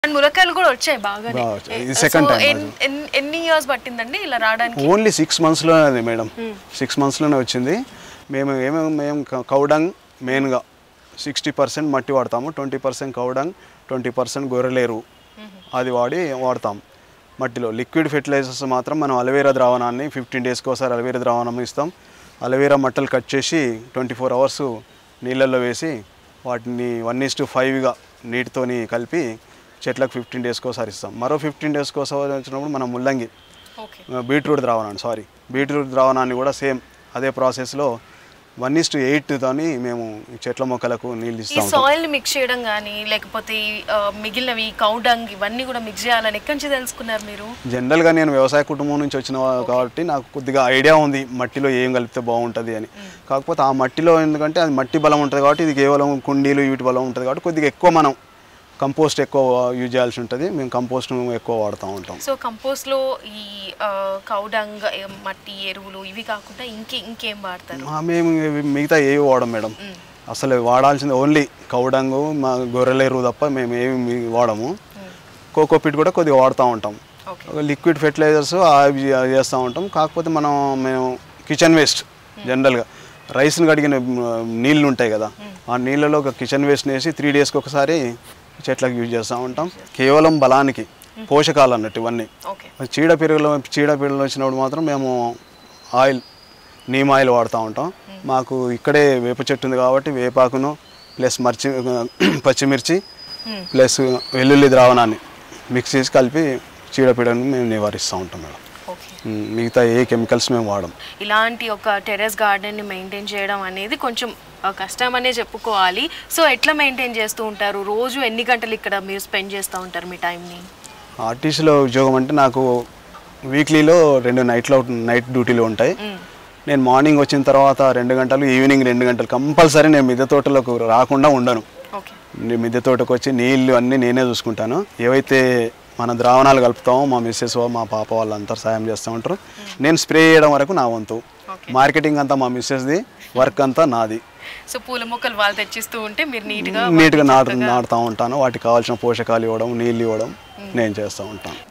And ములక్కాయలు కూడా వచ్చాయి బాగానే బాగా వచ్చాయి. ఇది సో second time ఎన్- ఎన్- ఎన్ని ఇయర్స్ పట్టిందండి ఇలా రావడానికి ఓన్లీ సిక్స్ మంత్స్లోనే అది మేడం సిక్స్ మంత్స్లోనే వచ్చింది మేము ఏమేమి మేము క- కౌడంగ్ మెయిన్గా సిక్స్టీ పర్సెంట్ మట్టి వాడతాము twenty percent cow dung twenty percent గొర్రెలేరు అది వాడి వాడతాం మట్టిలో లిక్విడ్ ఫెర్టిలైజర్స్ మాత్రం మనం అలవేరా ద్రావణాన్ని ఫిఫ్టీన్ డేస్కి ఒకసారి అలవేరా ద్రావణం ఇస్తాం అలవేరా మట్టలు కట్ చేసి ట్వంటీ ఫోర్ అవర్స్ నీళ్ళల్లో వేసి వాటిని వన్ ఇస్ టు ఫైవ్గా నీటితోని కలిపి చెట్లకు ఫిఫ్టీన్ డేస్కి ఒకసారి ఇస్తాం మరో ఫిఫ్టీన్ డేస్కి ఒకసారి వచ్చినప్పుడు మనం ముల్లంగి ఓకే బీట్రూట్ ద్రావణాన్ని సారీ బీట్రూట్ ద్రావణాన్ని కూడా సేమ్ అదే ప్రాసెస్లో వన్ ఇస్ టు ఎయిట్తోని మేము ఈ చెట్ల మొక్కలకు నీళ్ళు ఈ ఇస్తాం సాయిల్ ని మిక్స్ చేయడం కానీ లేకపోతే ఈ, ఆ, మిగిలినవి కౌడంగ్ ఇవన్నీ కూడా మిక్స్ చేయాలని ఎక్కడి నుంచి తెలుసుకున్నారు మీరు జనరల్గా నేను వ్యవసాయ కుటుంబం నుంచి వచ్చిన వా- కాబట్టి నాకు కొద్దిగా ఐడియా ఉంది మట్టిలో ఏం కలిపితే బాగుంటుంది అని కాకపోతే ఆ మట్టిలో ఎందుకంటే అది మట్టి బలం ఉంటుంది కాబట్టి ఇది కేవలం కుండీలు వీటి బలం ఉంటుంది కాబట్టి కొద్దిగా ఎక్కువ మనం కంపోస్ట్ ఎక్కువ యూజ్ చేయాల్సి ఉంటుంది మేము కంపోస్ట్ ఎక్కువ వాడుతూ ఉంటాం సో కంపోస్ట్ లో ఈ ఆ, కౌడంగ్ ఏ, మట్టి ఎరువులు ఇవి కాకుండా ఇంకే ఇంకేం వాడతారు మా మేము ఇవి మిగతా ఏవి వాడం మేడం అసలు వాడాల్సింది ఓన్లీ కౌడంగు మా గొర్రెల ఎరువు తప్ప మేము ఏమి వాడము కోకోపిట్ కూడా కొద్దిగా వాడుతూ ఉంటాం ఓకే ఒక లిక్విడ్ ఫెర్టిలైజర్స్ అవి చేస్తూ ఉంటాం కాకపోతే మనం మేము కిచెన్ వేస్ట్ జనరల్గా రైస్ని కడిగిన మ్, నీళ్ళు ఉంటాయి కదా ఆ నీళ్ళలో ఒక కిచెన్ వేస్ట్ని వేసి త్రీ డేస్కి ఒకసారి చెట్లకు యూజ్ చేస్తూ ఉంటాం కేవలం బలానికి పోషకాలు అన్నట్టు ఇవన్నీ ఓకే చీడ పీరుగులు చీడ పీరుగులు వచ్చినప్పుడు మాత్రం మేము ఆయిల్ నీమ్ ఆయిల్ వాడుతూ ఉంటాం మాకు ఇక్కడే వేప చెట్టు ఉంది కాబట్టి వేపాకును ప్లస్ మర్చి పచ్చిమిర్చి ప్లస్ వెల్లుల్లి ద్రావణాన్ని మిక్స్ చేసి కలిపి చీడపీడను మేము నివారిస్తూ ఉంటాం మేడం ఓకే ఉమ్, మిగతా ఏ కెమికల్స్ మేము వాడం ఇలాంటి ఒక టెర్రస్ గార్డెన్ని మెయింటైన్ చేయడం అనేది కొంచెం ఆ, కష్టం అనే చెప్పుకోవాలి సో ఎట్లా మెయింటైన్ చేస్తూ ఉంటారు రోజు ఎన్ని గంటలు ఇక్కడ మీరు స్పెండ్ చేస్తూ ఉంటారు మీ టైంని ఆర్టీసీలో ఉద్యోగం అంటే నాకు వీక్లీలో రెండు నైట్లో నైట్ డ్యూటీలు ఉంటాయి నేను మార్నింగ్ వచ్చిన తర్వాత రెండు గంటలు ఈవినింగ్ రెండు గంటలు కంపల్సరీ నేను మిద్దె తోటలోకి రాకుండా ఉండను ఓకే నీ మిద్దె తోటకు వచ్చి నీళ్ళు అన్నీ నేనే చూసుకుంటాను ఏవైతే మన ద్రావణాలు కలుపుతామో మా మిస్సెస్ మా పాప వాళ్ళంతా సాయం చేస్తూ ఉంటారు నేను స్ప్రే చేయడం వరకు నా వంతు Okay. మార్కెటింగ్ అంతా మా మిస్సెస్ది వర్క్ అంతా నాది సో పూల మొక్కలు వాళ్ళు తెచ్చిస్తూ ఉంటే మీరు నీట్గా నీట్గా నాటు నాటుతూ ఉంటాను వాటికి కావాల్సిన పోషకాలు ఇవ్వడం నీళ్ళు ఇవ్వడం నేను చేస్తూ ఉంటాను